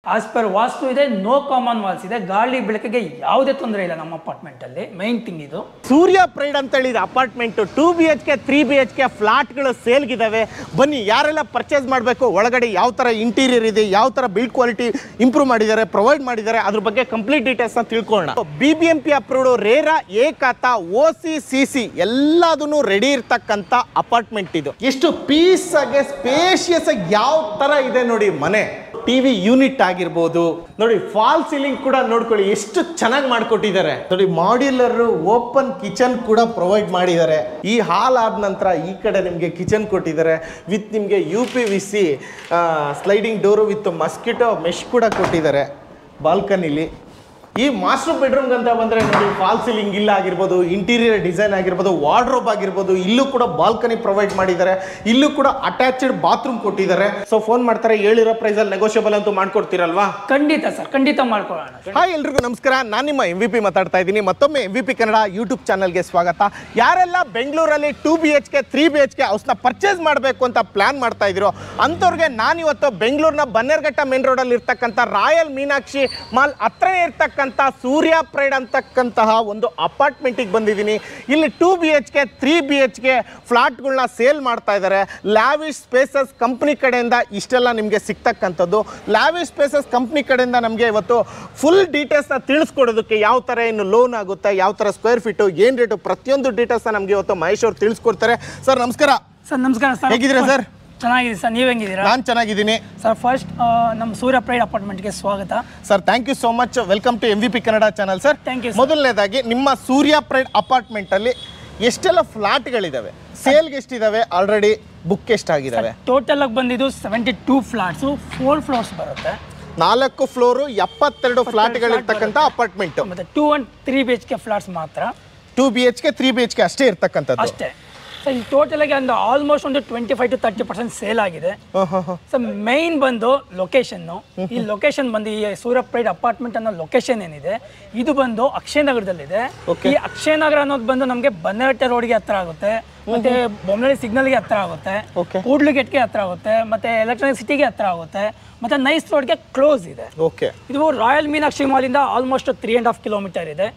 As per vastu ಇದೆ no common walls ಇದೆ ಗಾಳಿ ಬೆಳಕಿಗೆ ಯಾವುದೇ ತೊಂದರೆ ಇಲ್ಲ ನಮ್ಮ ಅಪಾರ್ಟ್ಮೆಂಟ್ ಅಲ್ಲಿ ಮೈನ್ ಥಿಂಗ್ ಇದು ಸೂರ್ಯ ಪ್ರೈಡ್ ಅಂತ ಹೇಳಿದ apartment two B H K three B H K ಫ್ಲಾಟ್ಗಳು ಸೇಲ್ಗಿದ್ದಾವೆ ಬನ್ನಿ ಯಾರೆಲ್ಲ ಪರ್ಚೇಸ್ ಮಾಡಬೇಕು ಒಳಗಡೆ ಯಾವ ಥರ ಇಂಟೀರಿಯರ್ ಇದೆ ಯಾವ ಥರ ಬಿಲ್ಡ್ ಕ್ವಾಲಿಟಿ ಇಂಪ್ರೂವ್ ಮಾಡಿದ್ದಾರೆ ಪ್ರೊವೈಡ್ ಮಾಡಿದ್ದಾರೆ ಅದ್ರ ಬಗ್ಗೆ ಕಂಪ್ಲೀಟ್ ಡೀಟೇಲ್ಸ್ನ ತಿಳ್ಕೊಳ್ಳೋಣ B B M P approved RERA ಏಕಾತ ಓ ಸಿ ಸಿ ಸಿ ಎಲ್ಲದನ್ನು ರೆಡಿ ಇರ್ತಕ್ಕಂಥ ಅಪಾರ್ಟ್ಮೆಂಟ್ ಇದು ಎಷ್ಟು ಪೀಸ್ ಆಗಿ ಸ್ಪೇಷಿಯಸ್ ಆಗಿ ಯಾವ ಥರ ಇದೆ ನೋಡಿ ಮನೆ ಟಿವಿ ಯೂನಿಟ್ ಆಗಿರ್ಬೋದು ನೋಡಿ ಫಾಲ್ ಸೀಲಿಂಗ್ ಕೂಡ ನೋಡ್ಕೊಳ್ಳಿ ಎಷ್ಟು ಚೆನ್ನಾಗಿ ಮಾಡ್ಕೊಟ್ಟಿದ್ದಾರೆ ನೋಡಿ ಮಾಡ್ಯುಲರ್ ಓಪನ್ ಕಿಚನ್ ಕೂಡ ಪ್ರೊವೈಡ್ ಮಾಡಿದ್ದಾರೆ ಈ ಹಾಲ್ ಆದ ನಂತರ ಈ ಕಡೆ ನಿಮಗೆ ಕಿಚನ್ ಕೊಟ್ಟಿದ್ದಾರೆ ವಿತ್ ನಿಮಗೆ U P V C sliding door with mosquito mesh ಕೂಡ ಕೊಟ್ಟಿದ್ದಾರೆ ಬಾಲ್ಕನಿಲಿ ಈ ಮಾಸ್ಟರ್ ಬೆಡ್ರೂಮ್ ಅಂತ ಬಂದ್ರೆ ನೋಡಿ ಫಾಲ್ ಸೀಲಿಂಗ್ ಇಲ್ಲ ಆಗಿರ್ಬೋದು ಇಂಟೀರಿಯರ್ ಡಿಸೈನ್ ಆಗಿರ್ಬೋದು ವಾರ್ಡ್ರೋಬ್ ಆಗಿರ್ಬೋದು ಇಲ್ಲೂ ಕೂಡ ಬಾಲ್ಕನಿ ಪ್ರೊವೈಡ್ ಮಾಡಿದ್ದಾರೆ ಇಲ್ಲೂ ಕೂಡ ಅಟ್ಯಾಚ್ಡ್ ಬಾತ್ರೂಮ್ ಕೊಟ್ಟಿದ್ದಾರೆ ಸೊ ಫೋನ್ ಮಾಡ್ತಾರೆ ಹೇಳಿರೋ ಪ್ರೈಸ್ ಅಲ್ಲಿ ನೆಗೋಷಿಯಬಲ್ ಅಂತೂ ಮಾಡ್ಕೊಡ್ತೀರಲ್ವಾ ಖಂಡಿತ ಸರ್ ಖಂಡಿತ ಮಾಡ್ಕೊಳ್ಳೋಣ ಹಾಯ್ ಎಲ್ರಿಗೂ ನಮಸ್ಕಾರ ನಾನು ನಿಮ್ಮ ಎಂ ವಿ ಪಿ ಮಾತಾಡ್ತಾ ಇದ್ದೀನಿ ಮತ್ತೊಮ್ಮೆ M V P Kannada YouTube ಚಾನಲ್ಗೆ ಸ್ವಾಗತ ಯಾರೆಲ್ಲ ಬೆಂಗಳೂರಲ್ಲಿ two B H K three B H K ಹೌಸ್ನ ಪರ್ಚೇಸ್ ಮಾಡಬೇಕು ಅಂತ ಪ್ಲಾನ್ ಮಾಡ್ತಾ ಇದ್ದೀರೋ ಅಂಥವ್ರಿಗೆ ನಾನಿವತ್ತು ಬೆಂಗಳೂರಿನ ಬನ್ನೇರ್ಘಟ್ಟ ಮೇನ್ ರೋಡಲ್ಲಿ ಇರ್ತಕ್ಕಂಥ ರಾಯಲ್ ಮೀನಾಕ್ಷಿ ಮಾಲ್ ಹತ್ರನೇ ಇರ್ತಕ್ಕಂಥ ಸೂರ್ಯ ಪ್ರೈಡ್ ಅಂತಕ್ಕಂತಹ ಒಂದು ಅಪಾರ್ಟ್ಮೆಂಟಿಗೆ ಬಂದಿದ್ದೀನಿ ಇಲ್ಲಿ two B H K three B H K ಫ್ಲಾಟ್ಗಳನ್ನ ಸೇಲ್ ಮಾಡ್ತಾ ಇದ್ದಾರೆ ಲ್ಯಾವಿಶ್ ಸ್ಪೇಸಸ್ ಕಂಪ್ನಿ ಕಡೆಯಿಂದ ಇಷ್ಟೆಲ್ಲ ನಿಮಗೆ ಸಿಗ್ತಕ್ಕಂಥದ್ದು ಲ್ಯಾವಿಶ್ ಸ್ಪೇಸಸ್ ಕಂಪ್ನಿ ಕಡೆಯಿಂದ ನಮಗೆ ಇವತ್ತು ಫುಲ್ ಡೀಟೇಲ್ಸ್ನ ತಿಳಿಸ್ಕೊಡೋದಕ್ಕೆ ಯಾವ ಥರ ಇನ್ನು ಲೋನ್ ಆಗುತ್ತೆ ಯಾವ ಥರ ಸ್ಕ್ವೇರ್ ಫೀಟು ಏನು ರೇಟು ಪ್ರತಿಯೊಂದು ಡೀಟೇಲ್ಸ್ನ ನಮಗೆ ಇವತ್ತು ಮಹೇಶ್ ಅವ್ರು ತಿಳಿಸ್ಕೊಡ್ತಾರೆ ಸರ್ ನಮಸ್ಕಾರ ಸರ್ ನಮಸ್ಕಾರ ಸರ್ ಹೇಗಿದ್ದೀರಾ ಸರ್? ಚೆನ್ನಾಗಿದೆ ಸರ್ ನೀವು ಹೆಂಗಿದ್ದೀರಾ ನಾನು ಚೆನ್ನಾಗಿದ್ದೀನಿ ಸರ್ ಫಸ್ಟ್ ನಮ್ಮ ಸೂರ್ಯ ಪ್ರೈಡ್ ಅಪಾರ್ಟ್ಮೆಂಟ್ಗೆ ಸ್ವಾಗತ sir thank you so much welcome to M V P Kannada channel sir Thank you, sir. ಮೊದಲನೇದಾಗಿ ನಿಮ್ಮ ಸೂರ್ಯ ಪ್ರೈಡ್ ಅಪಾರ್ಟ್ಮೆಂಟಲ್ಲಿ ಎಷ್ಟೆಲ್ಲ ಫ್ಲಾಟ್ಗಳಿದ್ದಾವೆ ಸೇಲ್ಗೆ ಎಷ್ಟಿದ್ದಾವೆ ಆಲ್ರೆಡಿ ಬುಕ್ ಎಷ್ಟಾಗಿದ್ದಾವೆ ಟೋಟಲ್ ಆಗಿ ಬಂದಿದ್ದು seventy two flats four floors ಬರುತ್ತೆ ನಾಲ್ಕು ಫ್ಲೋರು ಎಪ್ಪತ್ತೆರಡು ಫ್ಲಾಟ್ಗಳಿರ್ತಕ್ಕಂಥ ಅಪಾರ್ಟ್ಮೆಂಟ್ ಮತ್ತೆ two and three B H K flats ಮಾತ್ರ two B H K three B H K ಅಷ್ಟೇ ಇರ್ತಕ್ಕಂಥದ್ದು ಅಷ್ಟೇ ಸೊ ಇಲ್ಲಿ ಟೋಟಲ್ ಆಗಿ ಒಂದು ಆಲ್ಮೋಸ್ಟ್ ಒಂದು twenty five to thirty percent sale ಆಗಿದೆ ಸೊ ಮೈನ್ ಬಂದು ಲೊಕೇಶನ್ನು ಈ ಲೊಕೇಶನ್ ಬಂದು ಈ ಸೂರ್ಯ ಪ್ರೈಡ್ ಅಪಾರ್ಟ್ಮೆಂಟ್ ಅನ್ನೋ ಲೊಕೇಶನ್ ಏನಿದೆ ಇದು ಬಂದು ಅಕ್ಷಯ ನಗರದಲ್ಲಿದೆ ಈ ಅಕ್ಷಯ ನಗರ ಅನ್ನೋದು ಬಂದು ನಮಗೆ ಬನ್ನರಟ್ಟೆ ರೋಡ್ಗೆ ಹತ್ರ ಆಗುತ್ತೆ ಮತ್ತೆ ಬೊಮ್ಮನಹಳ್ಳಿ ಸಿಗ್ನಲ್ಗೆ ಹತ್ರ ಆಗುತ್ತೆ Okay. ಕೂಡ್ಲುಗೇಟ್ಗೆ ಹತ್ರ ಆಗುತ್ತೆ ಮತ್ತೆ ಎಲೆಕ್ಟ್ರಾನಿಕ್ ಸಿಟಿಗೆ ಹತ್ರ ಆಗುತ್ತೆ ಮತ್ತೆ ನೈಸ್ ರೋಡ್ಗೆ ಕ್ಲೋಸ್ ಇದೆ ಓಕೆ ಇದು ರಾಯಲ್ ಮೀನಾಕ್ಷಿ ಮಾಲಿಂದ almost three and half kilometre ಇದೆ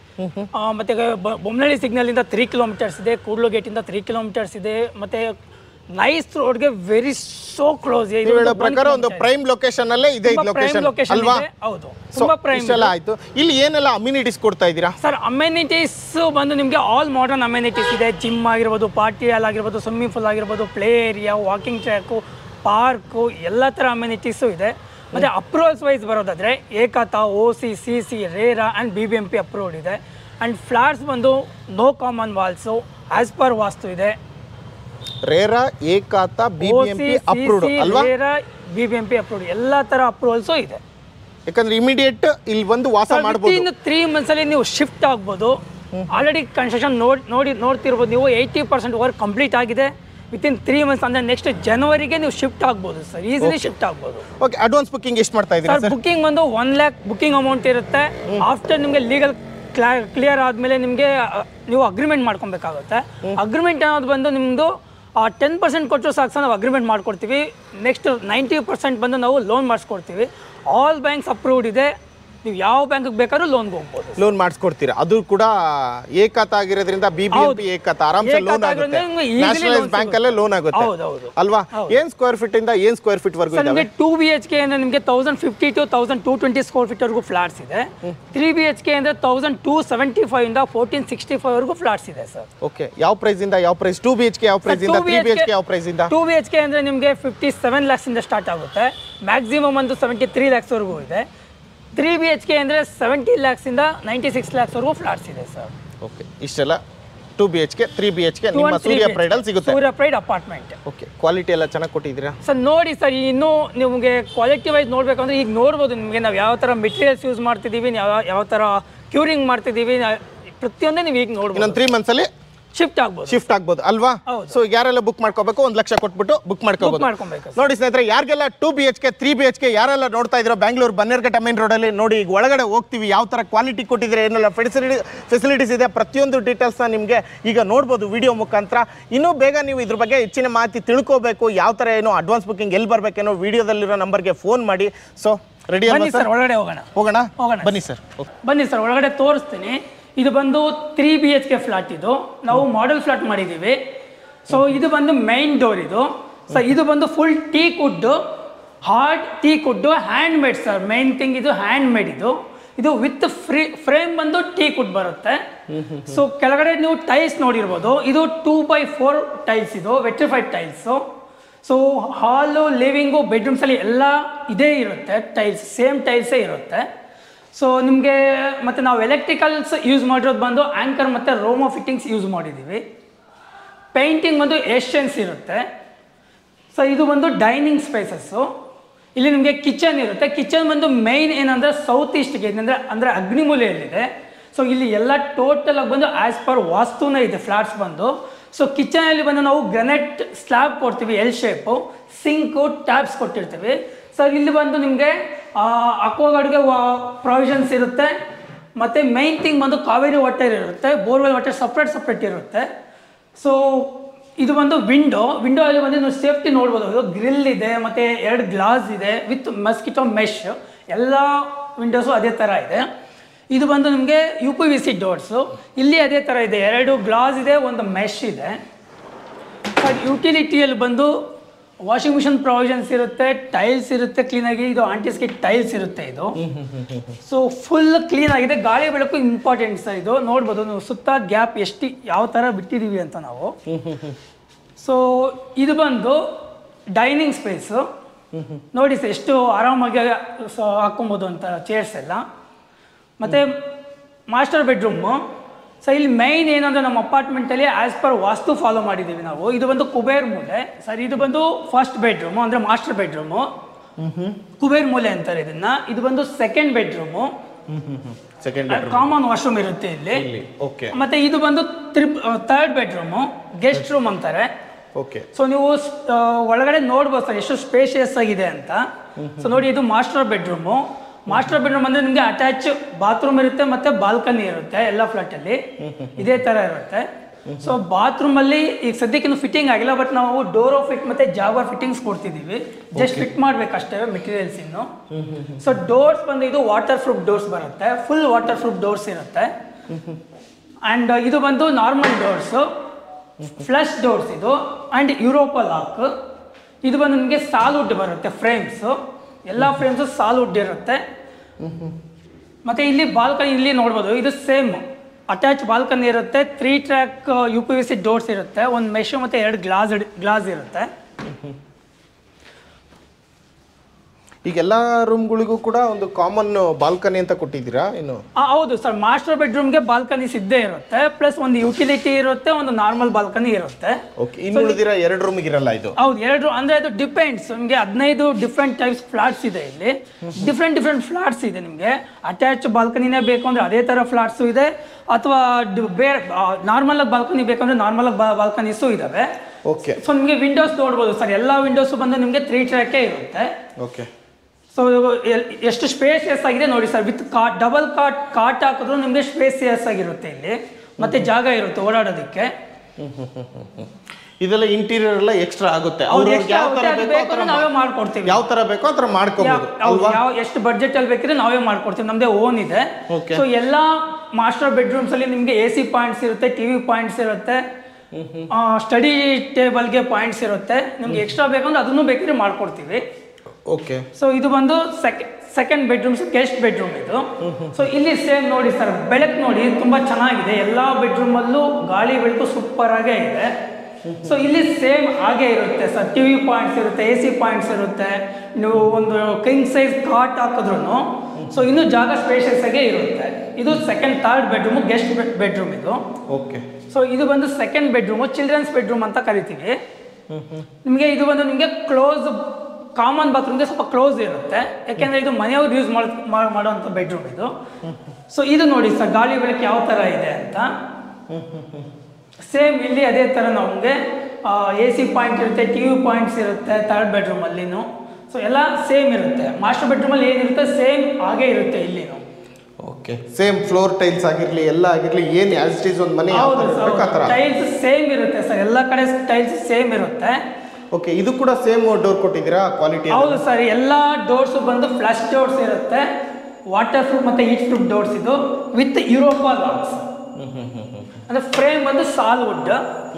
ಆ, ಮತ್ತೆ ಬ- ಬೊಮ್ಮನಹಳ್ಳಿ ಸಿಗ್ನಲಿಂದ ತ್ರೀ ಕಿಲೋಮೀಟರ್ಸ್ ಇದೆ ಕೂಡ್ಲು ಗೇಟಿಂದ ತ್ರೀ ಕಿಲೋಮೀಟರ್ಸ್ ಇದೆ ಮತ್ತೆ ನೈಸ್ ರೋಡ್ಗೆ ವೆರಿ ಸೋ ಕ್ಲೋಸ್ ಇದೆ ಇದು ನೀವು ಹೇಳೋ ಒಂದು ಪ್ರಕಾರ one ಒಂದು kilometer. ಪ್ರೈಮ್ ಲೊಕೇಶನ್ ಅಲ್ಲೇ ಇದೆ ಇದು ತುಂಬಾ prime ಲೊಕೇಶನ್ location ಅಲ್ವಾ ಇದೆ, ಹೌದು ಸೊ ತುಂಬಾ ಪ್ರೈಮ್ ಇಷ್ಟೆಲ್ಲ ಆಯ್ತು ಇಲ್ಲಿ ಏನೆಲ್ಲ ಅಮ್ಯುನಿಟೀಸ್ ಕೊಡ್ತಾ ಇದ್ದೀರಾ ಸರ್ ಅಮ್ಯುನಿಟೀಸ್ ಬಂದು ನಿಮಗೆ ಆಲ್ ಮಾಡರ್ನ್ ಅಮ್ಯುನಿಟೀಸ್ ಇದೆ ಜಿಮ್ ಆಗಿರ್ಬೋದು ಪಾರ್ಟಿ ಹಾಲ್ ಆಗಿರ್ಬೋದು ಸ್ವಿಮ್ಮಿಂಗ್ ಪೂಲ್ ಆಗಿರ್ಬೋದು play area walking track park ಎಲ್ಲ ಥರ ಅಮ್ಯುನಿಟೀಸು ಇದೆ ಮತ್ತು ಅಪ್ರೂವಲ್ಸ್ ವೈಸ್ ಬರೋದಾದರೆ ekhata O C C C RERA and B B M P approved ಇದೆ ಆ್ಯಂಡ್ ಫ್ಲಾಟ್ಸ್ ಬಂದು no common walls as per vastu ಇದೆ RERA ekhata B O B M C P approved ಅಲ್ವಾ RERA B B M P approved ಎಲ್ಲ ಥರ ಅಪ್ರೂವಲ್ಸು ಇದೆ ಯಾಕಂದ್ರೆ immediate ಇಲ್ಲಿ ಬಂದು ವಾಸ ಮಾಡ್ಬೋದು ಇನ್ನು ತ್ರೀ ಮಂತ್ಸಲ್ಲಿ ನೀವು ಶಿಫ್ಟ್ ಆಗ್ಬೋದು ಆಲ್ರೆಡಿ ಕನ್ಸ್ಟ್ರಕ್ಷನ್ ನೋಡಿ ನೋಡಿ ನೋಡ್ತಿರ್ಬೋದು ನೀವು ಏಯ್ಟಿ ಪರ್ಸೆಂಟ್ ವರ್ಕ್ ಕಂಪ್ಲೀಟ್ ಆಗಿದೆ ವಿತಿನ್ ತ್ರೀ ಮಂತ್ಸ್ ಅಂದರೆ ನೆಕ್ಸ್ಟ್ ಜನವರಿಗೆ ನೀವು ಶಿಫ್ಟ್ ಆಗ್ಬೋದು ಸರ್ ಈಸಿಲಿ ಶಿಫ್ಟ್ ಆಗ್ಬೋದು ಓಕೆ ಅಡ್ವಾನ್ಸ್ ಬುಕ್ಕಿಂಗ್ ಎಷ್ಟು ಮಾಡ್ತಾ ಇದ್ದೀರಾ ಸರ್ ಸರ್ ಬುಕ್ಕಿಂಗ್ ಒಂದು ಒನ್ ಲ್ಯಾಕ್ ಬುಕ್ಕಿಂಗ್ ಅಮೌಂಟ್ ಇರುತ್ತೆ ಆಫ್ಟರ್ ನಿಮಗೆ ಲೀಗಲ್ ಕ್ಲಿಯರ್ ಆದಮೇಲೆ ನಿಮಗೆ ನೀವು ಅಗ್ರಿಮೆಂಟ್ ಮಾಡ್ಕೊಬೇಕಾಗುತ್ತೆ ಅಗ್ರಿಮೆಂಟ್ ಅನ್ನೋದು ಬಂದು ನಿಮ್ಮದು ಟೆನ್ ಪರ್ಸೆಂಟ್ ಕೊಟ್ಟರು ಸಾಕು ಸರ್ ನಾವು ಅಗ್ರಿಮೆಂಟ್ ಮಾಡ್ಕೊಡ್ತೀವಿ ನೆಕ್ಸ್ಟ್ ನೈಂಟಿ ಪರ್ಸೆಂಟ್ ಬಂದು ನಾವು ಲೋನ್ ಮಾಡಿಸ್ಕೊಡ್ತೀವಿ ಆಲ್ ಬ್ಯಾಂಕ್ಸ್ ಅಪ್ರೂವ್ಡ್ ಇದೆ ನೀವು ಯಾವ ಬ್ಯಾಂಕಿಗೆ ಬೇಕಾದ್ರೂ ಲೋನ್ಗೆ ಹೋಗ್ಬೋದು ಲೋನ್ ಮಾಡಿಸ್ಕೊಡ್ತೀರಾ ಅದು ಕೂಡ ಏಕಾತ ಆಗಿರೋದ್ರಿಂದ B B M P ekhata ಆರಾಮ್ಸೆ ಏಕಾತ ಲೋನ್ ಆಗಿರೋದ್ರಿಂದ ಆಗುತ್ತೆ ನಿಮ್ಗೆ easily ನ್ಯಾಷನಲೈಸ್ loan ಬ್ಯಾಂಕ್ ಅಲ್ಲೇ ಲೋನ್ ಆಗುತ್ತೆ ಹೌದು, ಹೌದು. ಅಲ್ವಾ ಏನ್ ಸ್ಕ್ವೇರ್ ಫೀಟ್ ಇಂದ ಏನ್ ಸ್ಕ್ವೇರ್ ಫೀಟ್ ವರ್ಗು ಸರ್ ಇದಾವೆ ನಿಮಗೆ ಟೂ ಬಿ ಎಚ್ ಕೆ ಅಂದರೆ ನಿಮಗೆ thousand fifty to thousand two twenty square ಫೀಟ್ವರೆಗೂ ಫ್ಲಾಟ್ಸ್ ಇದೆ ತ್ರೀ ಬಿ ಎಚ್ ಕೆ ಅಂದರೆ ತೌಸಂಡ್ ಟೂ ಸೆವೆಂಟಿ ಫೈವ್ ಇಂದ ಫೋರ್ಟೀನ್ ಸಿಕ್ಸ್ಟಿ ಫೈವ್ವರೆಗೂ ಫ್ಲಾಟ್ಸ್ ಇದೆ ಸರ್ ಓಕೆ ಯಾವ ಪ್ರೈಸ್ ಇಂದ ಯಾವ price two B H K ಯಾವ ಪ್ರೈಸ್ ಇಂದ ತ್ರೀ ಬಿ ಎಚ್ ಕೆ ಯಾವ ಪ್ರೈಸ್ ಇಂದ ಟೂ ಬಿ ಎಚ್ ಕೆ ಅಂದರೆ ನಿಮಗೆ ಫಿಫ್ಟಿ ಸೆವೆನ್ ಲ್ಯಾಕ್ಸಿಂದ ಸ್ಟಾರ್ಟ್ ಆಗುತ್ತೆ ಮ್ಯಾಕ್ಸಿಮಮ್ ಒಂದು ಸೆವೆಂಟಿ ತ್ರೀ ಲ್ಯಾಕ್ಸ್ವರೆಗೂ ಇದೆ ತ್ರೀ ಬಿ ಎಚ್ ಕೆ ಅಂದರೆ ಸೆವೆಂಟಿ ಲ್ಯಾಕ್ಸಿಂದ ನೈಂಟಿ ಸಿಕ್ಸ್ ಲ್ಯಾಕ್ಸ್ವರೆಗೂ ಫ್ಲಾಟ್ಸ್ ಇದೆ ಸರ್ ಓಕೆ ಇಷ್ಟೆಲ್ಲ two B H K three B H K ನಿಮ್ಮ ಸೂರ್ಯ ಪ್ರೈಡಲ್ ಸಿಗುತ್ತೆ Surya Pride apartment okay quality ಎಲ್ಲ ಚೆನ್ನಾಗಿ ಕೊಟ್ಟಿದ್ದೀರಾ ಸರ್ ನೋಡಿ ಸರ್ ಇನ್ನೂ ನಿಮಗೆ ಕ್ವಾಲಿಟಿ ವೈಸ್ ನೋಡಬೇಕಂದ್ರೆ ಈಗ ನೋಡ್ಬೋದು ನಿಮಗೆ ನಾವು ಯಾವ ಥರ ಮೆಟೀರಿಯಲ್ಸ್ ಯೂಸ್ ಮಾಡ್ತಿದ್ದೀವಿ ಯಾವ ಯಾವ ಥರ ಕ್ಯೂರಿಂಗ್ ಮಾಡ್ತಿದ್ದೀವಿ ನಾ- ಪ್ರತಿಯೊಂದೇ ನೀವು ಈಗ ನೋಡ್ಬೋದು ಇನ್ನೊಂದು ತ್ರೀ ಮಂತ್ಸ್ ಅಲ್ಲಿ ಶಿಫ್ಟ್ ಆಗ್ಬೋದು ಶಿಫ್ಟ್ ಆಗ್ಬೋದು ಅಲ್ವಾ ಹೌದು. ಸೊ ಯಾರೆಲ್ಲ ಬುಕ್ ಮಾಡ್ಕೋಬೇಕು ಒಂದು ಲಕ್ಷ ಕೊಟ್ಬಿಟ್ಟು ಬುಕ್ ಮಾಡ್ಕೋಬಹುದು ಮಾಡ್ಕೊಬೇಕು ಸರ್. ನೋಡಿ ಸ್ನೇಹಿತರೆ ಯಾರಿಗೆಲ್ಲ two B H K three B H K ಯಾರೆಲ್ಲ ನೋಡ್ತಾ ಇದ್ರು ಬ್ಯಾಂಗ್ಳೂರ್ ಬನ್ನೇರ್ಘಟ್ಟ ಮೇನ್ ರೋಡಲ್ಲಿ ನೋಡಿ ಈಗ ಒಳಗಡೆ ಹೋಗ್ತೀವಿ ಯಾವ ಥರ ಕ್ವಾಲಿಟಿ ಕೊಟ್ಟಿದ್ರೆ ಏನೆಲ್ಲ ಫೆಸಿಲಿಟಿ ಫೆಸಿಲಿಟೀಸ್ ಇದೆ ಪ್ರತಿಯೊಂದು ಡೀಟೇಲ್ಸ್ನ ನಿಮಗೆ ಈಗ ನೋಡ್ಬೋದು ವಿಡಿಯೋ ಮುಖಾಂತರ ಇನ್ನೂ ಬೇಗ ನೀವು ಇದ್ರ ಬಗ್ಗೆ ಹೆಚ್ಚಿನ ಮಾಹಿತಿ ತಿಳ್ಕೋಬೇಕು ಯಾವ ಥರ ಏನು ಅಡ್ವಾನ್ಸ್ ಬುಕ್ಕಿಂಗ್ ಎಲ್ಲಿ ಬರಬೇಕೇನೋ ವಿಡಿಯೋದಲ್ಲಿರೋ ನಂಬರ್ಗೆ ಫೋನ್ ಮಾಡಿ ಸೊ ರೆಡಿ ಬನ್ನಿ ಅಲ್ವಾ ಸರ್ ಸರ್ ಒಳಗಡೆ ಹೋಗೋಣ ಹೋಗೋಣ ಹೋಗೋಣ. ಬನ್ನಿ ಸರ್ ಬನ್ನಿ ಸರ್ ಒಳಗಡೆ ತೋರಿಸ್ತೀನಿ ಇದು ಬಂದು three B H K flat ಇದು ನಾವು ಮಾಡೆಲ್ ಫ್ಲಾಟ್ ಮಾಡಿದ್ದೀವಿ ಸೊ ಇದು ಬಂದು ಮೈನ್ ಡೋರ್ ಇದು ಸರ್ ಇದು ಬಂದು full teak wood hard teak wood hand made sir main thing ಇದು ಹ್ಯಾಂಡ್ ಮೇಡ್ ಇದು ಇದು ವಿತ್ ಫ್ರೀ ಫ್ರೇಮ್ ಬಂದು ಟೀ ಕುಡ್ ಬರುತ್ತೆ ಸೊ ಕೆಳಗಡೆ ನೀವು ಟೈಲ್ಸ್ ನೋಡಿರ್ಬೋದು ಇದು ಟೂ ಬೈ ಫೋರ್ ಟೈಲ್ಸ್ ಇದು vitrified tiles so hall living ಬೆಡ್ರೂಮ್ಸಲ್ಲಿ ಎಲ್ಲ ಇದೇ ಇರುತ್ತೆ ಟೈಲ್ಸ್ ಸೇಮ್ ಟೈಲ್ಸೇ ಇರುತ್ತೆ ಸೊ ನಿಮಗೆ ಮತ್ತು ನಾವು ಎಲೆಕ್ಟ್ರಿಕಲ್ಸ್ ಯೂಸ್ ಮಾಡಿರೋದು ಬಂದು ಆ್ಯಂಕರ್ ಮತ್ತು ರೋಮೋ ಫಿಟ್ಟಿಂಗ್ಸ್ ಯೂಸ್ ಮಾಡಿದ್ದೀವಿ ಪೇಂಟಿಂಗ್ ಬಂದು ಏಷ್ಯನ್ಸ್ ಇರುತ್ತೆ ಸೊ ಇದು ಬಂದು ಡೈನಿಂಗ್ ಸ್ಪೇಸಸ್ಸು ಇಲ್ಲಿ ನಿಮಗೆ ಕಿಚನ್ ಇರುತ್ತೆ ಕಿಚನ್ ಬಂದು ಮೈನ್ ಏನಂದರೆ ಸೌತ್ ಈಸ್ಟ್ಗೆ ಏನಂದರೆ ಅಂದರೆ ಅಗ್ನಿಮೂಲೆಯಲ್ಲಿದೆ ಸೊ ಇಲ್ಲಿ ಎಲ್ಲ ಟೋಟಲ್ ಆಗಿ ಬಂದು ಆ್ಯಸ್ ಪರ್ ವಾಸ್ತುನೇ ಇದೆ ಫ್ಲಾಟ್ಸ್ ಬಂದು ಸೊ ಕಿಚನಲ್ಲಿ ಬಂದು ನಾವು ಗ್ರನೆಟ್ ಸ್ಲ್ಯಾಬ್ ಕೊಡ್ತೀವಿ ಎಲ್ ಶೇಪು ಸಿಂಕು ಟ್ಯಾಬ್ಸ್ ಕೊಟ್ಟಿರ್ತೀವಿ ಸರ್ ಇಲ್ಲಿ ಬಂದು ನಿಮಗೆ ಅಕ್ವಾಗಾರ್ಡ್ಗೆ ಪ್ರಾವಿಷನ್ಸ್ ಇರುತ್ತೆ ಮತ್ತು ಮೈನ್ ಥಿಂಗ್ ಬಂದು ಕಾವೇರಿ ವಾಟರ್ ಇರುತ್ತೆ ಬೋರ್ವೆಲ್ ವಾಟರ್ ಸಪ್ರೇಟ್ ಸಪ್ರೇಟ್ ಇರುತ್ತೆ ಸೊ ಇದು ಬಂದು ವಿಂಡೋ ವಿಂಡೋ ಅಲ್ಲಿ ಬಂದು ನೀವು ಸೇಫ್ಟಿ ನೋಡ್ಬೋದು ಇದು ಗ್ರಿಲ್ ಇದೆ ಮತ್ತು ಎರಡು ಗ್ಲಾಸ್ ಇದೆ ವಿತ್ ಮಸ್ಕಿಟೋ ಮೆಶ್ ಎಲ್ಲ ವಿಂಡೋಸು ಅದೇ ಥರ ಇದೆ ಇದು ಬಂದು ನಿಮಗೆ U P V C doors ಇಲ್ಲಿ ಅದೇ ಥರ ಇದೆ ಎರಡು ಗ್ಲಾಸ್ ಇದೆ ಒಂದು ಮೆಶ್ ಇದೆ ಸರ್ ಯುಟಿಲಿಟಿಯಲ್ಲಿ ಬಂದು ವಾಷಿಂಗ್ ಮಿಷಿನ್ ಪ್ರಾವಿಷನ್ಸ್ ಇರುತ್ತೆ ಟೈಲ್ಸ್ ಇರುತ್ತೆ ಕ್ಲೀನಾಗಿ ಇದು ಆಂಟಿಸ್ಗೆ ಟೈಲ್ಸ್ ಇರುತ್ತೆ ಇದು ಸೊ ಫುಲ್ ಕ್ಲೀನ್ ಆಗಿದೆ ಗಾಳಿ ಬೆಳಕು ಇಂಪಾರ್ಟೆಂಟ್ ಸರ್ ಇದು ನೋಡ್ಬೋದು ನೀವು ಸುತ್ತ ಗ್ಯಾಪ್ ಎಷ್ಟು ಯಾವ ಥರ ಬಿಟ್ಟಿದ್ದೀವಿ ಅಂತ ನಾವು ಸೊ ಇದು ಬಂದು ಡೈನಿಂಗ್ ಸ್ಪೇಸು ನೋಡಿ ಸರ್ ಎಷ್ಟು ಆರಾಮಾಗಿ ಸ- ಹಾಕ್ಕೊಬೋದು ಅಂತ ಚೇರ್ಸ್ ಎಲ್ಲ ಮತ್ತು ಮಾಸ್ಟರ್ ಬೆಡ್ರೂಮು ಸೊ ಇಲ್ಲಿ ಮೈನ್ ಏನಂದ್ರೆ ನಮ್ಮ ಅಪಾರ್ಟ್ಮೆಂಟಲ್ಲಿ ಆ್ಯಸ್ ಪರ್ ವಾಸ್ತು ಫಾಲೋ ಮಾಡಿದ್ದೀವಿ ನಾವು ಇದು ಬಂದು ಕುಬೇರ್ ಮೂಲೆ ಸರ್ ಇದು ಬಂದು ಫಸ್ಟ್ ಬೆಡ್ರೂಮು ಅಂದರೆ ಮಾಸ್ಟರ್ ಬೆಡ್ರೂಮು ಕುಬೇರ್ ಮೂಲೆ ಅಂತಾರೆ ಇದನ್ನ ಇದು ಬಂದು second bedroom second common washroom ಇರುತ್ತೆ ಇಲ್ಲಿ ಇಲ್ಲಿ ಓಕೆ ಮತ್ತೆ ಇದು ಬಂದು ತ್ರಿಬ್ ಥರ್ಡ್ ಬೆಡ್ರೂಮು ಗೆಸ್ಟ್ ರೂಮ್ ಅಂತಾರೆ ಓಕೆ ಸೊ ನೀವು ಸ್- ಆ, ಒಳಗಡೆ ನೋಡ್ಬೋದು ಸರ್ ಎಷ್ಟು ಸ್ಪೇಷಿಯಸ್ ಆಗಿದೆ ಅಂತ ಸೊ ನೋಡಿ ಇದು ಮಾಸ್ಟರ್ ಬೆಡ್ರೂಮು ಮಾಸ್ಟರ್ ಬೆಡ್ರೂಮ್ ಅಂದ್ರೆ ನಿಮಗೆ ಅಟ್ಯಾಚ್ ಬಾತ್ರೂಮ್ ಇರುತ್ತೆ ಮತ್ತೆ ಬಾಲ್ಕನಿ ಇರುತ್ತೆ ಎಲ್ಲ ಫ್ಲಾಟ್ ಅಲ್ಲಿ ಇದೇ ತರ ಇರುತ್ತೆ ಸೊ ಬಾತ್ರೂಮ್ ಅಲ್ಲಿ ಈಗ ಸದ್ಯಕ್ಕೆ ಇನ್ನು ಫಿಟ್ಟಿಂಗ್ ಆಗಿಲ್ಲ ಬಟ್ ನಾವು ಡೋರೋ ಫಿಟ್ ಮತ್ತೆ ಜಾಬರ್ ಫಿಟ್ಟಿಂಗ್ಸ್ ಕೊಡ್ತಿದೀವಿ ಜಸ್ಟ್ ಫಿಟ್ ಮಾಡ್ಬೇಕಷ್ಟೇ ಮೆಟೀರಿಯಲ್ಸ್ ಇನ್ನು ಸೊ ಡೋರ್ಸ್ ಬಂದು ಇದು ವಾಟರ್ ಪ್ರೂಫ್ ಡೋರ್ಸ್ ಬರುತ್ತೆ ಫುಲ್ ವಾಟರ್ ಪ್ರೂಫ್ ಡೋರ್ಸ್ ಇರುತ್ತೆ ಅಂಡ್ ಇದು ಬಂದು ನಾರ್ಮಲ್ ಡೋರ್ಸು ಫ್ಲಶ್ ಡೋರ್ಸ್ ಇದು ಆ್ಯಂಡ್ ಯುರೋಪ ಲಾಕ್ ಇದು ಬಂದು ನಿಮಗೆ ಸಾಲ್ವುಡ್ ಬರುತ್ತೆ ಫ್ರೇಮ್ಸು ಎಲ್ಲ ಫ್ರೇಮ್ಸು ಸಾಲ್ವುಡ್ ಇರುತ್ತೆ ಮತ್ತು ಇಲ್ಲಿ ಬಾಲ್ಕನಿ ಇಲ್ಲಿ ನೋಡ್ಬೋದು ಇದು ಸೇಮ್ ಅಟ್ಯಾಚ್ ಬಾಲ್ಕನಿ ಇರುತ್ತೆ three track U P V C doors ಇರುತ್ತೆ ಒಂದು ಮೆಶು ಮತ್ತು ಎರಡು ಗ್ಲಾಸ್ ಗ್ಲಾಸ್ ಇರುತ್ತೆ ಈಗ ಎಲ್ಲ ರೂಮ್ಗಳಿಗೂ ಕೂಡ ಒಂದು ಕಾಮನ್ ಬಾಲ್ಕನಿ ಅಂತ ಕೊಟ್ಟಿದ್ದೀರಾ ಇನ್ನು ಆ, ಹೌದು ಸರ್ ಮಾಸ್ಟರ್ ಬೆಡ್ರೂಮ್ಗೆ ಬಾಲ್ಕನೀಸ್ ಇದ್ದೇ ಇರುತ್ತೆ ಪ್ಲಸ್ ಒಂದು ಯುಟಿಲಿಟಿ ಇರುತ್ತೆ ಒಂದು ನಾರ್ಮಲ್ ಬಾಲ್ಕನಿ ಇರುತ್ತೆ ಓಕೆ ಇನ್ನು ಉಳಿದಿರೋ ಎರಡು ರೂಮಿಗೆ ಇರಲ್ಲ ಇದು ಹೌದು ಎರಡು ಅಂದ್ರೆ ಅದು ಡಿಪೆಂಡ್ಸ್ ನಿಮಗೆ ಹದಿನೈದು ಡಿಫ್ರೆಂಟ್ ಟೈಪ್ಸ್ ಫ್ಲಾಟ್ಸ್ ಇದೆ ಇಲ್ಲಿ ಡಿಫ್ರೆಂಟ್ ಡಿಫ್ರೆಂಟ್ ಫ್ಲಾಟ್ಸ್ ಇದೆ ನಿಮಗೆ ಅಟ್ಯಾಚ್ ಬಾಲ್ಕನಿನೇ ಬೇಕು ಅಂದ್ರೆ ಅದೇ ಥರ ಫ್ಲಾಟ್ಸು ಇದೆ ಅಥವಾ ಡ್- ಬೇರೆ ನಾರ್ಮಲ್ ಆಗಿ ಬಾಲ್ಕನಿ ಬೇಕಂದ್ರೆ ನಾರ್ಮಲ್ ಆಗಿ ಬಾಲ್ಕನೀಸು ಇದಾವೆ ಓಕೆ ಸೊ ನಿಮಗೆ ವಿಂಡೋಸ್ ನೋಡ್ಬೋದು ಸರ್ ಎಲ್ಲ ವಿಂಡೋಸು ಬಂದು ನಿಮಗೆ ತ್ರೀ ಟ್ರ್ಯಾಕೇ ಇರುತ್ತೆ ಓಕೆ ಸೊ ಎಷ್ಟು ಸ್ಪೇಸಿಯಸ್ ಆಗಿದೆ ನೋಡಿ sir with cot double cot cot ಹಾಕಿದ್ರು ನಿಮಗೆ ಸ್ಪೇಸಿಯಸ್ ಆಗಿರುತ್ತೆ ಇಲ್ಲಿ ಮತ್ತೆ ಜಾಗ ಇರುತ್ತೆ ಓಡಾಡೋದಕ್ಕೆ ಇದೆಲ್ಲ ಇಂಟೀರಿಯರ್ ಎಲ್ಲ ಎಕ್ಸ್ಟ್ರಾ ಆಗುತ್ತೆ ಅವ್ರು ಅವ್ರು extra ಯಾವ ತರ ಆಗುತ್ತೆ, ಅದು ಬೇಕೋ ಆ ಬೇಕು ಥರ ಅಂದ್ರೆ ನಾವೇ ಮಾಡ್ಕೊಡ್ತೀವಿ ಯಾವ ತರ ಬೇಕೋ ಆ ಥರ ಮಾಡ್ಕೋಬಹುದು ಯಾವ- ಹೌದು, ಅಲ್ವಾ ಯಾವ ಎಷ್ಟು ಬಡ್ಜೆಟ್ ಅಲ್ಲಿ ಬೇಕಿದ್ರೆ ನಾವೇ ಮಾಡ್ಕೊಡ್ತೀವಿ ನಮ್ದೇ ಓನ್ ಇದೆ Okay. ಸೊ ಎಲ್ಲ ಮಾಸ್ಟರ್ ಬೆಡ್ರೂಮ್ಸ್ ಅಲ್ಲಿ ನಿಮ್ಗೆ ಎ ಸಿ ಪಾಯಿಂಟ್ಸ್ ಇರುತ್ತೆ ಟಿವಿ ಪಾಯಿಂಟ್ಸ್ ಇರುತ್ತೆ ಸ್ಟಡಿ ಟೇಬಲ್ಗೆ ಪಾಯಿಂಟ್ಸ್ ಇರುತ್ತೆ ನಿಮ್ಗೆ ಎಕ್ಸ್ಟ್ರಾ ಬೇಕಂದ್ರೆ ಅದನ್ನು ಬೇಕಿದ್ರೆ ಮಾಡ್ಕೊಡ್ತೀವಿ ಓಕೆ ಸೊ ಇದು ಬಂದು ಸೆಕೆಂಡ್ ಬೆಡ್ರೂಮ್ಸ್ ಗೆಸ್ಟ್ ಬೆಡ್ರೂಮ್ ಇದು ಸೊ ಇಲ್ಲಿ ಸೇಮ್ ನೋಡಿ ಸರ್ ಬೆಳಕು ನೋಡಿ ತುಂಬಾ ಚೆನ್ನಾಗಿದೆ ಎಲ್ಲ ಬೆಡ್ರೂಮಲ್ಲೂ ಗಾಳಿ ಬೆಳಕು ಸೂಪರ್ ಆಗೇ ಇದೆ ಸೊ ಇಲ್ಲಿ ಸೇಮ್ ಹಾಗೆ ಇರುತ್ತೆ ಸರ್ ಟಿ ವಿ ಪಾಯಿಂಟ್ಸ್ ಇರುತ್ತೆ ಎ ಸಿ ಪಾಯಿಂಟ್ಸ್ ಇರುತ್ತೆ ನೀವು ಒಂದು ಕಿಂಗ್ ಸೈಜ್ ಕಾಟ್ ಹಾಕಿದ್ರು ಸೊ ಇನ್ನೂ ಜಾಗ ಸ್ಪೇಷಿಯಸ್ ಆಗೇ ಇರುತ್ತೆ ಇದು second third bedroom guest bedroom ಇದು ಓಕೆ ಸೊ ಇದು ಬಂದು ಸೆಕೆಂಡ್ ಬೆಡ್ರೂಮು ಚಿಲ್ಡ್ರನ್ಸ್ ಬೆಡ್ರೂಮ್ ಅಂತ ಕರಿತೀವಿ ನಿಮಗೆ ಇದು ಬಂದು ನಿಮಗೆ ಕ್ಲೋಸ್ ಕಾಮನ್ ಬಾತ್ರೂಮ್ಗೆ ಸ್ವಲ್ಪ ಕ್ಲೋಸ್ ಇರುತ್ತೆ ಯಾಕೆಂದ್ರೆ ಇದು ಮನೆಯವ್ರು ಯೂಸ್ ಮಾಡೋ ಮಾಡೋಂಥ ಬೆಡ್ರೂಮ್ ಇದು ಸೊ ಇದು ನೋಡಿ ಸರ್ ಗಾಳಿ ಬೆಳಕು ಯಾವ ಥರ ಇದೆ ಅಂತ ಸೇಮ್ ಇಲ್ಲಿ ಅದೇ ಥರ ನಮಗೆ ಎ ಸಿ ಪಾಯಿಂಟ್ ಇರುತ್ತೆ ಟಿ ವಿ ಪಾಯಿಂಟ್ಸ್ ಇರುತ್ತೆ ಥರ್ಡ್ ಬೆಡ್ರೂಮಲ್ಲಿನೂ ಸೊ ಎಲ್ಲ ಸೇಮ್ ಇರುತ್ತೆ ಮಾಸ್ಟರ್ ಬೆಡ್ರೂಮಲ್ಲಿ ಏನಿರುತ್ತೆ ಸೇಮ್ ಹಾಗೇ ಇರುತ್ತೆ ಇಲ್ಲಿನೂ ಓಕೆ ಸೇಮ್ ಫ್ಲೋರ್ ಟೈಲ್ಸ್ ಆಗಿರ್ಲಿ ಎಲ್ಲ ಆಗಿರ್ಲಿ ಏನ್ ಆಸ್ ಇಟ್ ಈಸ್ ಒಂದು ಮನೆ ಯಾವ ಹೌದು ಥರ ಇರ್ಬೇಕು ಆ ಥರ ಟೈಲ್ಸ್ ಸೇಮ್ ಇರುತ್ತೆ ಸರ್ ಎಲ್ಲ ಕಡೆ ಟೈಲ್ಸ್ ಸೇಮ್ ಇರುತ್ತೆ ಓಕೆ ಇದು ಕೂಡ ಸೇಮ್ ಡೋರ್ ಕೊಟ್ಟಿದ್ದೀರಾ ಕ್ವಾಲಿಟಿ ಹೌದು ಸರ್ ಎಲ್ಲ ಡೋರ್ಸ್ ಬಂದು ಫ್ಲಶ್ ಡೋರ್ಸ್ ಇರುತ್ತೆ ವಾಟರ್ ಪ್ರೂಫ್ ಮತ್ತೆ ಹೀಟ್ ಪ್ರೂಫ್ ಡೋರ್ಸ್ ಇದು ವಿತ್ ಯುರೋಪಾ ಲಾಕ್ಸ್ ಅಂದ್ರೆ ಫ್ರೇಮ್ ಬಂದು ಸಾಲ್ ವುಡ್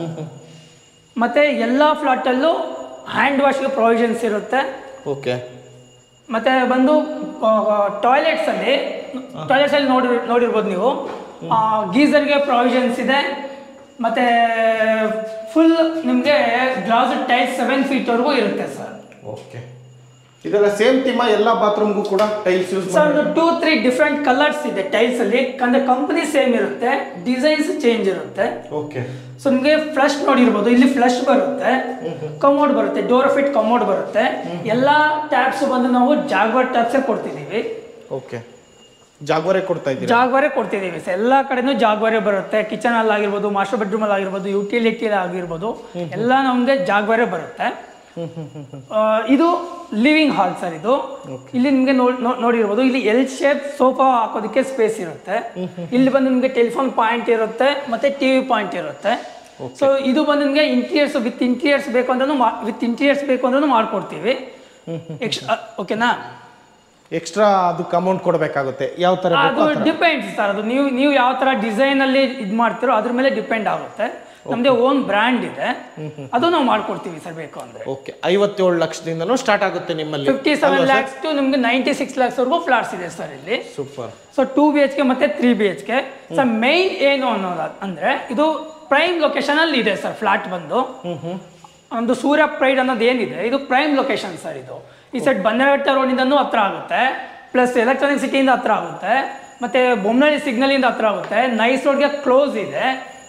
ಮತ್ತೆ ಎಲ್ಲ ಫ್ಲಾಟಲ್ಲೂ ಹ್ಯಾಂಡ್ ವಾಶ್ಗೆ ಪ್ರೊವಿಷನ್ಸ್ ಇರುತ್ತೆ ಓಕೆ ಮತ್ತೆ ಬಂದು ಟಾಯ್ಲೆಟ್ಸ್ ಅಲ್ಲಿ ಟಾಯ್ಲೆಟ್ಸ್ ಅಲ್ಲಿ ನೋಡಿ ನೋಡಿರ್ಬೋದು ನೀವು ಗೀಸರ್ಗೆ ಪ್ರಾವಿಷನ್ಸ್ ಇದೆ ಮತ್ತೆ ಫುಲ್ ನಿಮಗೆ ಗ್ಲಾಸ್ ಟೈಲ್ಸ್ ಸೆವೆನ್ ಫೀಟ್ವರೆಗೂ ಇರುತ್ತೆ ಸರ್ ಓಕೆ ಇದೆಲ್ಲ ಸೇಮ್ ಥೀಮಾ ಎಲ್ಲ ಬಾತ್ರೂಮ್ಗೂ ಕೂಡ ಟೈಲ್ಸ್ ಯೂಸ್ ಸರ್ ಒಂದು ಟೂ ತ್ರೀ ಡಿಫ್ರೆಂಟ್ ಕಲರ್ಸ್ ಇದೆ ಟೈಲ್ಸ್ ಅಲ್ಲಿ ಅಂದ್ರೆ ಕಂಪನಿ ಸೇಮ್ ಇರುತ್ತೆ ಡಿಸೈನ್ಸ್ ಚೇಂಜ್ ಇರುತ್ತೆ ಓಕೆ ಸೊ ನಿಮಗೆ ಫ್ಲಶ್ ನೋಡಿರ್ಬೋದು ಇಲ್ಲಿ ಫ್ಲಶ್ ಬರುತ್ತೆ ಕಮೋಡ್ ಬರುತ್ತೆ ಡೋರ್ ಫಿಟ್ ಕಮೋಡ್ ಬರುತ್ತೆ ಎಲ್ಲ ಟ್ಯಾಬ್ಸ್ ಬಂದು ನಾವು ಜಾಗ್ವರ್ ಟ್ಯಾಬ್ಸೇ ಕೊಡ್ತಿದ್ದೀವಿ ಓಕೆ ಜಾಗ್ವರೆ ಕೊಡ್ತಾ ಇದ್ದೀರಾ ಜಾಗ್ವಾರೆ ಕೊಡ್ತಿದ್ದೀವಿ ಸರ್ ಎಲ್ಲ ಕಡೆನೂ ಜಾಗ್ವಾರೆ ಬರುತ್ತೆ ಕಿಚನ್ ಅಲ್ಲಿ ಆಗಿರ್ಬೋದು ಮಾಸ್ಟರ್ ಬೆಡ್ರೂಮ್ ಅಲ್ಲಿ ಆಗಿರ್ಬೋದು ಯುಟಿಲಿಟಿ ಆಗಿರ್ಬೋದು ಎಲ್ಲ ನಮಗೆ ಜಾಗ್ವಾರೆ ಬರುತ್ತೆ ಆ, ಇದು ಲಿವಿಂಗ್ ಹಾಲ್ ಸರ್ ಇದು ಇಲ್ಲಿ ನಿಮಗೆ ನೋಡಿರ್ಬೋದು ಇಲ್ಲಿ ಎಲ್ ಶೇಪ್ ಸೋಫಾ ಹಾಕೋದಕ್ಕೆ ಸ್ಪೇಸ್ ಇರುತ್ತೆ ಇಲ್ಲಿ ಬಂದು ನಿಮಗೆ ಟೆಲಿಫೋನ್ ಪಾಯಿಂಟ್ ಇರುತ್ತೆ ಮತ್ತೆ ಟಿವಿ ಪಾಯಿಂಟ್ ಇರುತ್ತೆ ಸೊ ಇದು ಬಂದು ನಿಮಗೆ ಇಂಟೀರಿಯರ್ಸ್ ವಿತ್ ಇಂಟೀರಿಯರ್ಸ್ ಬೇಕು ಅಂದ್ರೂ ವಿತ್ ಇಂಟೀರಿಯರ್ಸ್ ಬೇಕು ಅಂದ್ರೂ ಮಾಡ್ಕೊಡ್ತೀವಿ ಎಕ್ಸ್ಟ್ರಾ ಓಕೆನಾ ಎಕ್ಸ್ಟ್ರಾ ಅದಕ್ಕೆ ಅಮೌಂಟ್ ಕೊಡಬೇಕಾಗುತ್ತೆ ಯಾವ ಥರ ಅದು ಡಿಪೆಂಡ್ಸ್ ಸರ್ ಅದು ನೀವು ನೀವು ಯಾವ ತರ ಡಿಸೈನ್ ಅಲ್ಲಿ ಇದು ಮಾಡ್ತೀರೋ ಅದ್ರ ಮೇಲೆ ಡಿಪೆಂಡ್ ಆಗುತ್ತೆ ನಮ್ದೇ ಓನ್ ಬ್ರ್ಯಾಂಡ್ ಇದೆ ಅದು ನಾವು ಮಾಡ್ಕೊಡ್ತೀವಿ ಸರ್ ಬೇಕು ಅಂದ್ರೆ ಓಕೆ ಐವತ್ತೇಳು ಲಕ್ಷದಿಂದನೂ ಸ್ಟಾರ್ಟ್ ಆಗುತ್ತೆ ನಿಮ್ಮಲ್ಲಿ ಫಿಫ್ಟಿ ಸೆವೆನ್ ಲ್ಯಾಕ್ಸ್ ಟು ನಿಮ್ಗೆ ನೈಂಟಿ ಸಿಕ್ಸ್ ಲ್ಯಾಕ್ಸ್ ವರೆಗೂ ಫ್ಲಾಟ್ಸ್ ಇದೆ ಸರ್ ಇಲ್ಲಿ super so two B H K ಮತ್ತೆ three B H K sir main ಏನು ಅನ್ನೋದು ಅಂದ್ರೆ ಇದು ಪ್ರೈಮ್ ಲೊಕೇಶನ್ ಅಲ್ಲಿ ಇದೆ ಸರ್ ಫ್ಲಾಟ್ ಬಂದು ಒಂದು ಸೂರ್ಯ ಪ್ರೈಡ್ ಅನ್ನೋದು ಏನಿದೆ ಇದು ಪ್ರೈಮ್ ಲೊಕೇಶನ್ ಸರ್ ಇದು ಈ ಸೈಡ್ ಬಂದರಘಟ್ಟ ರೋಡಿಂದನೂ ಹತ್ರ ಆಗುತ್ತೆ ಪ್ಲಸ್ ಎಲೆಕ್ಟ್ರಾನಿಕ್ ಸಿಟಿಯಿಂದ ಹತ್ರ ಆಗುತ್ತೆ ಮತ್ತೆ ಬೊಮ್ಮನಹಳ್ಳಿ ಸಿಗ್ನಲ್ ಇಂದ ಹತ್ರ ಆಗುತ್ತೆ ನೈಸ್ ರೋಡ್ಗೆ ಕ್ಲೋಸ್ ಇದೆ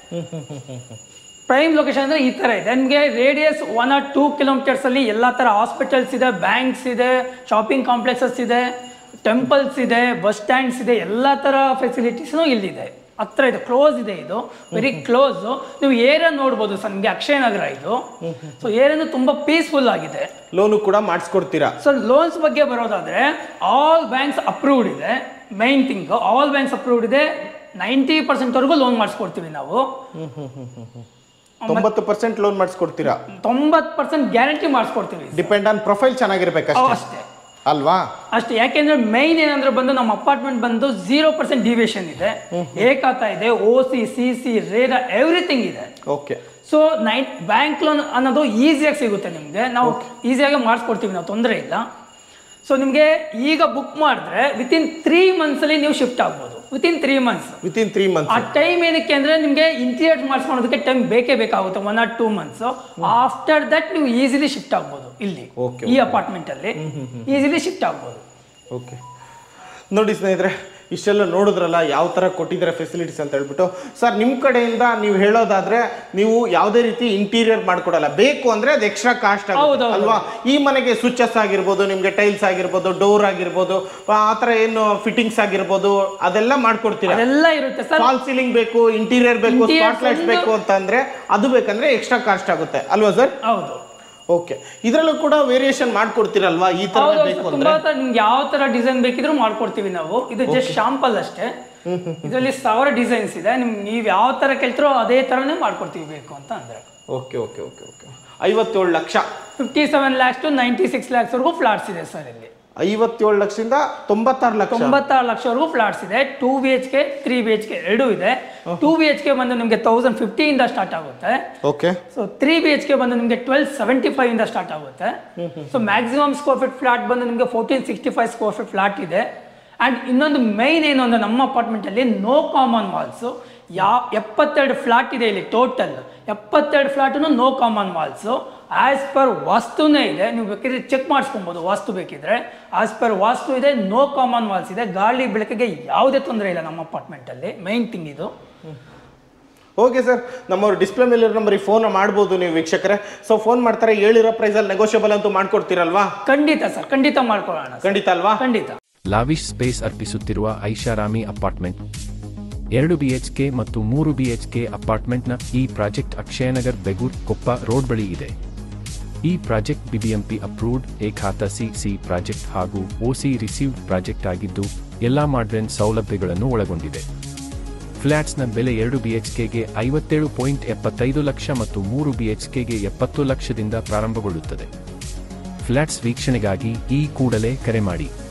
ಪ್ರೈಮ್ ಲೊಕೇಶನ್ ಅಂದ್ರೆ ಈ ತರ ಇದೆ ನಿಮಗೆ radius one or two kilometres ಅಲ್ಲಿ ಎಲ್ಲ ತರ ಹಾಸ್ಪಿಟಲ್ಸ್ ಇದೆ ಬ್ಯಾಂಕ್ಸ್ ಇದೆ ಶಾಪಿಂಗ್ ಕಾಂಪ್ಲೆಕ್ಸಸ್ ಇದೆ ಟೆಂಪಲ್ಸ್ ಇದೆ ಬಸ್ ಸ್ಟ್ಯಾಂಡ್ಸ್ ಇದೆ ಎಲ್ಲ ತರ ಫೆಸಿಲಿಟೀಸ್ನು ಇಲ್ಲಿದೆ ಹತ್ರ ಇದೆ ಕ್ಲೋಸ್ ಇದೆ ಇದು ವೆರಿ ಕ್ಲೋಸ್ ನೀವು ಏರಿಯಾ ನೋಡ್ಬೋದು ಸರ್ ನಿಮಗೆ ಅಕ್ಷಯ ನಗರ ಇದು ಸೊ ಏರಿಯಾನು ತುಂಬಾ ಪೀಸ್ಫುಲ್ ಆಗಿದೆ ಲೋನು ಕೂಡ ಮಾಡಿಸ್ಕೊಡ್ತೀರಾ ಸೊ ಲೋನ್ಸ್ ಬಗ್ಗೆ ಬರೋದಾದ್ರೆ ಆಲ್ ಬ್ಯಾಂಕ್ಸ್ ಅಪ್ರೂವ್ಡ್ ಇದೆ main thing all banks approved ಇದೆ ನೈಂಟಿ ಪರ್ಸೆಂಟ್ವರೆಗೂ ಲೋನ್ ಮಾಡಿಸ್ಕೊಡ್ತೀವಿ ನಾವು ತೊಂಬತ್ತು ಪರ್ಸೆಂಟ್ ಲೋನ್ ಮಾಡಿಸ್ಕೊಡ್ತೀರಾ ತೊಂಬತ್ತು ಪರ್ಸೆಂಟ್ ಗ್ಯಾರಂಟಿ ಮಾಡಿಸ್ಕೊಡ್ತೀವಿ ಡಿಪೆಂಡ್ ಆನ್ ಪ್ರೊಫೈಲ್ ಚೆನ್ನಾಗಿರ್ಬೇಕಷ್ಟೇ ಅಷ್ಟೇ ಅಲ್ವಾ ಅಷ್ಟೇ ಯಾಕೆಂದ್ರೆ ಮೈನ್ ಏನಂದ್ರೆ ಬಂದು ನಮ್ಮ ಅಪಾರ್ಟ್ಮೆಂಟ್ ಬಂದು ಜೀರೋ ಪರ್ಸೆಂಟ್ ಡಿವಿಯೇಷನ್ ಇದೆ ಏಕಾತ ಇದೆ O C C C RERA everything ಇದೆ ಓಕೆ ಸೊ ನೈಟ್ ಬ್ಯಾಂಕ್ ಲೋನ್ ಅನ್ನೋದು ಈಸಿಯಾಗಿ ಸಿಗುತ್ತೆ ನಿಮಗೆ ನಾವು ಈಸಿಯಾಗಿ ಮಾಡಿಸ್ಕೊಡ್ತೀವಿ ನಾವು ತೊಂದರೆ ಇಲ್ಲ ಸೊ ನಿಮಗೆ ಈಗ ಬುಕ್ ಮಾಡಿದ್ರೆ ವಿತಿನ್ ತ್ರೀ ಮಂತ್ಸಲ್ಲಿ ನೀವು ಶಿಫ್ಟ್ ಆಗ್ಬೋದು within three months with in three months ಆ ಟೈಮ್ ಏನಕ್ಕೆ ಅಂದ್ರೆ ನಿಮಗೆ ಇಂಟೀರಿಯರ್ ಮಾಡಿಸ್ಕೊಳೋದಕ್ಕೆ ಟೈಮ್ ಬೇಕೇ ಬೇಕಾಗುತ್ತೆ one or two months after that ನೀವು ಈಸಿಲಿ ಶಿಫ್ಟ್ ಆಗ್ಬೋದು ಇಲ್ಲಿ Okay, ಈ ಅಪಾರ್ಟ್ಮೆಂಟ್ ಅಲ್ಲಿ ಈಸಿಲಿ ಶಿಫ್ಟ್ ಆಗ್ಬೋದು ಓಕೆ ನೋಡಿ ಸ್ನೇಹಿತರೆ ಇಷ್ಟೆಲ್ಲ ನೋಡಿದ್ರಲ್ಲ ಯಾವ ಥರ ಕೊಟ್ಟಿದ್ದಾರೆ ಫೆಸಿಲಿಟೀಸ್ ಅಂತ ಹೇಳ್ಬಿಟ್ಟು ಸರ್ ನಿಮ್ಮ ಕಡೆಯಿಂದ ನೀವು ಹೇಳೋದಾದ್ರೆ ನೀವು ಯಾವುದೇ ರೀತಿ ಇಂಟೀರಿಯರ್ ಮಾಡ್ಕೊಡಲ್ಲ ಬೇಕು ಅಂದ್ರೆ ಅದು ಎಕ್ಸ್ಟ್ರಾ ಕಾಸ್ಟ್ ಹೌದು, ಹೌದು. ಅಲ್ವಾ ಈ ಮನೆಗೆ ಸ್ವಿಚಸ್ ಆಗಿರ್ಬೋದು ನಿಮಗೆ ಟೈಲ್ಸ್ ಆಗಿರ್ಬೋದು ಡೋರ್ ಆಗಿರ್ಬೋದು ಆ ಥರ ಏನು ಫಿಟ್ಟಿಂಗ್ಸ್ ಆಗಿರ್ಬೋದು ಅದೆಲ್ಲ ಮಾಡ್ಕೊಡ್ತೀರಾ ಅದೆಲ್ಲ ಇರುತ್ತೆ ಸರ್ ಫಾಲ್ ಸೀಲಿಂಗ್ ಬೇಕು ಇಂಟೀರಿಯರ್ ಬೇಕು Interior ಸ್ಪಾಟ್ ಲೈಟ್ಸ್ full- ಬೇಕು ಅಂತಂದ್ರೆ ಅದು ಬೇಕಂದ್ರೆ ಎಕ್ಸ್ಟ್ರಾ ಕಾಸ್ಟ್ ಆಗುತ್ತೆ ಅಲ್ವಾ ಸರ್ ಹೌದು ಓಕೆ ಇದರಲ್ಲೂ ಕೂಡ ವೇರಿಯೇಷನ್ ಮಾಡ್ಕೊಡ್ತೀರಲ್ವಾ ಈ ತರ ಹೌದು ಬೇಕು ಅಂದ್ರೆ ತುಂಬಾ ತರ ನಿಮ್ಗೆ ಯಾವ ತರ ಡಿಸೈನ್ ಬೇಕಿದ್ರು ಮಾಡ್ಕೊಡ್ತೀವಿ ನಾವು ಇದು ಜಸ್ಟ್ ಶಾಂಪಲ್ ಅಷ್ಟೇ ಇದರಲ್ಲಿ ಸಾವಿರ ಡಿಸೈನ್ಸ್ ಇದೆ ನಿಮ್ ನೀವು ಯಾವ ತರ ಕೇಳ್ತಿರೋ ಅದೇ ತರನೇ ಮಾಡ್ಕೊಡ್ತೀವಿ ಬೇಕು ಅಂತ ಅಂದ್ರೆ ಓಕೆ ಓಕೆ ಓಕೆ ಓಕೆ ಐವತ್ತೇಳು ಲಕ್ಷ fifty seven lakhs to ninety six lakhs ವರೆಗೂ ಫ್ಲಾಟ್ಸ್ ಇದೆ ಸರ್ ಇಲ್ಲಿ ಐವತ್ತೇಳು ಲಕ್ಷದಿಂದ ತೊಂಬತ್ತಾರು ಲಕ್ಷ ತೊಂಬತ್ತಾರು ಲಕ್ಷವರೆಗೂ ಫ್ಲಾಟ್ಸ್ ಇದೆ two B H K three B H K ಎರಡೂ ಇದೆ ಟೂ ಬಿ ಎಚ್ ಕೆ ಬಂದು ನಿಮಗೆ ತೌಸಂಡ್ ಫಿಫ್ಟಿಯಿಂದ ಸ್ಟಾರ್ಟ್ ಆಗುತ್ತೆ okay so three B H K ಬಂದು ನಿಮಗೆ ಟ್ವೆಲ್ ಸೆವೆಂಟಿ ಫೈವ್ ಇಂದ ಸ್ಟಾರ್ಟ್ ಆಗುತ್ತೆ so maximum square feet flat ಬಂದು ನಿಮಗೆ fourteen sixty five square feet flat ಇದೆ ಆ್ಯಂಡ್ ಇನ್ನೊಂದು ಮೈನ್ ಏನು ಅಂದ್ರೆ ನಮ್ಮ ಅಪಾರ್ಟ್ಮೆಂಟಲ್ಲಿ ನೋ ಕಾಮನ್ ವಾಲ್ಸು ಯಾ ಎಪ್ಪತ್ತೆರಡು ಫ್ಲಾಟ್ ಇದೆ ಇಲ್ಲಿ ಟೋಟಲ್ ಎಪ್ಪತ್ತೆರಡು flat no common walls as per ವಾಸ್ತುನೇ ಇದೆ ನೀವು ಬೇಕಿದ್ರೆ ಚೆಕ್ ಮಾಡಿಸ್ಕೊಬೋದು ವಾಸ್ತು ಬೇಕಿದ್ರೆ ಆಸ್ ಪರ್ ವಾಸ್ತು ಇದೆ ನೋ ಕಾಮನ್ ವಾಲ್ಸ್ ಇದೆ ಗಾಳಿ ಬೆಳಕಿಗೆ ಯಾವುದೇ ತೊಂದರೆ ಇಲ್ಲ ನಮ್ಮ ಅಪಾರ್ಟ್ಮೆಂಟಲ್ಲಿ ಮೈನ್ ಥಿಂಗ್ ಇದು ಓಕೆ ಸರ್ ನಮ್ಮವ್ರು ಡಿಸ್ಪ್ಲೇ ಮೇಲೆ ನಂಬರಿಗೆ ಫೋನ್ ಮಾಡ್ಬೋದು ನೀವು ವೀಕ್ಷಕರೇ ಸೊ ಫೋನ್ ಮಾಡ್ತಾರೆ ಹೇಳಿರೋ ಪ್ರೈಸಲ್ಲಿ ನೆಗೋಷಿಯಬಲ್ ಅಂತೂ ಮಾಡ್ಕೊಡ್ತೀರಲ್ವಾ ಖಂಡಿತ ಸರ್ ಖಂಡಿತ ಮಾಡ್ಕೊಳ್ಳೋಣ sir. ಖಂಡಿತ ಅಲ್ವಾ ಖಂಡಿತ ಲಾವಿಶ್ ಸ್ಪೇಸ್ ಅರ್ಪಿಸುತ್ತಿರುವ ಐಷಾರಾಮಿ ಅಪಾರ್ಟ್ಮೆಂಟ್ ಎರಡು ಬಿಎಚ್ಕೆ ಮತ್ತು ಮೂರು ಬಿಎಚ್ಕೆ ಅಪಾರ್ಟ್ಮೆಂಟ್ನ ಈ ಪ್ರಾಜೆಕ್ಟ್ ಅಕ್ಷಯನಗರ್ ಬೆಗೂರ್ ಕೊಪ್ಪ ರೋಡ್ ಬಳಿ ಇದೆ ಈ ಪ್ರಾಜೆಕ್ಟ್ ಬಿಬಿಎಂಪಿ ಅಪ್ರೂವ್ಡ್ ಏಖಾತ ಸಿ ಸಿ ಪ್ರಾಜೆಕ್ಟ್ ಹಾಗೂ ಒಸಿ ರಿಸೀವ್ಡ್ ಪ್ರಾಜೆಕ್ಟ್ ಆಗಿದ್ದು ಎಲ್ಲಾ ಮಾಡ್ರೆನ್ ಸೌಲಭ್ಯಗಳನ್ನು ಒಳಗೊಂಡಿದೆ ಫ್ಲ್ಯಾಟ್ಸ್ನ ಬೆಲೆ ಎರಡು ಬಿಎಚ್ಕೆಗೆ ಐವತ್ತೇಳು ಪಾಯಿಂಟ್ ಎಪ್ಪತ್ತೈದು ಲಕ್ಷ ಮತ್ತು ಮೂರು ಬಿಎಚ್ಕೆಗೆ ಎಪ್ಪತ್ತು ಲಕ್ಷದಿಂದ ಪ್ರಾರಂಭಗೊಳ್ಳುತ್ತದೆ ಫ್ಲ್ಯಾಟ್ಸ್ ವೀಕ್ಷಣೆಗಾಗಿ ಈ ಕೂಡಲೇ ಕರೆ ಮಾಡಿ